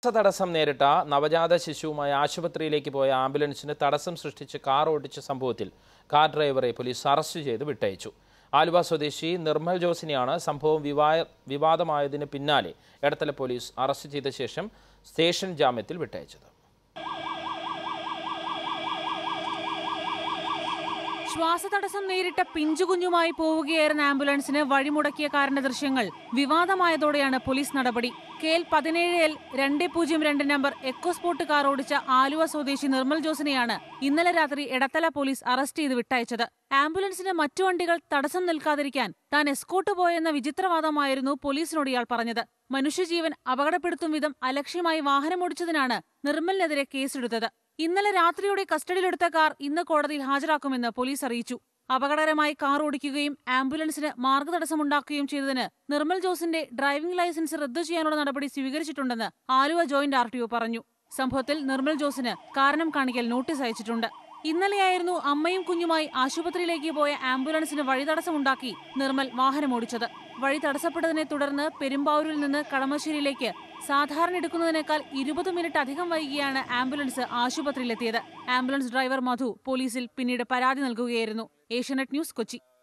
തടസ്സം നേരിട്ട നവജാത ശിശുവുമായി ആശുപത്രിയിലേക്ക് പോയ ആംബുലൻസിന് തടസ്സം സൃഷ്ടിച്ച് കാർ ഓടിച്ച സംഭവത്തിൽ കാർ ഡ്രൈവറെ പോലീസ് അറസ്റ്റ് ചെയ്ത് വിട്ടയച്ചു ആലുവ സ്വദേശി നിർമ്മൽ ജോസിനെയാണ് സംഭവം വിവാ വിവാദമായതിന് പിന്നാലെ എടത്തല പോലീസ് അറസ്റ്റ് ചെയ്ത ശേഷം സ്റ്റേഷൻ ജാമ്യത്തിൽ വിട്ടയച്ചത് ശ്വാസതടസ്സം നേരിട്ട പിഞ്ചുകുഞ്ഞുമായി പോവുകയായിരുന്ന ആംബുലൻസിന് വഴിമുടക്കിയ കാറിന്റെ ദൃശ്യങ്ങൾ വിവാദമായതോടെയാണ് പോലീസ് നടപടി കെ എൽ പതിനേഴ് എൽ രണ്ട് പൂജ്യം രണ്ട് നമ്പർ എക്കോസ്പോർട്ട് കാർ ഓടിച്ച ആലുവ സ്വദേശി നിർമ്മൽ ജോസിനെയാണ് ഇന്നലെ രാത്രി എടത്തല പോലീസ് അറസ്റ്റ് ചെയ്ത് വിട്ടയച്ചത് ആംബുലൻസിന് മറ്റു വണ്ടികൾ തടസ്സം നിൽക്കാതിരിക്കാൻ താൻ എസ്കോട്ട് പോയെന്ന വിചിത്രവാദമായിരുന്നു പോലീസിനോട് ഇയാൾ പറഞ്ഞത് മനുഷ്യജീവൻ അപകടപ്പെടുത്തും വിധം അലക്ഷ്യമായി വാഹനമോടിച്ചതിനാണ് നിർമ്മലിനെതിരെ കേസെടുത്തത് ഇന്നലെ രാത്രിയോടെ കസ്റ്റഡിയിലെടുത്ത കാർ ഇന്ന് കോടതിയിൽ ഹാജരാക്കുമെന്ന് പോലീസ് അറിയിച്ചു അപകടകരമായി കാർ ഓടിക്കുകയും ആംബുലൻസിന് മാർഗതടസ്സമുണ്ടാക്കുകയും ചെയ്തതിന് നിർമ്മൽ ജോസിന്റെ ഡ്രൈവിംഗ് ലൈസൻസ് റദ്ദു ചെയ്യാനുള്ള നടപടി സ്വീകരിച്ചിട്ടുണ്ടെന്ന് ആലുവ ജോയിന്റ് ആർ പറഞ്ഞു സംഭവത്തിൽ നിർമ്മൽ ജോസിന് കാരണം കാണിക്കൽ നോട്ടീസ് അയച്ചിട്ടുണ്ട് ഇന്നലെയായിരുന്നു അമ്മയും കുഞ്ഞുമായി ആശുപത്രിയിലേക്ക് പോയ ആംബുലൻസിന് വഴിതടസ്സമുണ്ടാക്കി നിർമ്മൽ വാഹനമോടിച്ചത് വഴി തടസ്സപ്പെട്ടതിനെ തുടർന്ന് പെരുമ്പാവൂരിൽ നിന്ന് കളമശ്ശേരിയിലേക്ക് സാധാരണ എടുക്കുന്നതിനേക്കാൾ ഇരുപത് മിനിറ്റ് അധികം വൈകിയാണ് ആംബുലൻസ് ആശുപത്രിയിലെത്തിയത് ആംബുലൻസ് ഡ്രൈവർ മധു പോലീസിൽ പിന്നീട് പരാതി നൽകുകയായിരുന്നു ഏഷ്യാനെറ്റ് ന്യൂസ് കൊച്ചി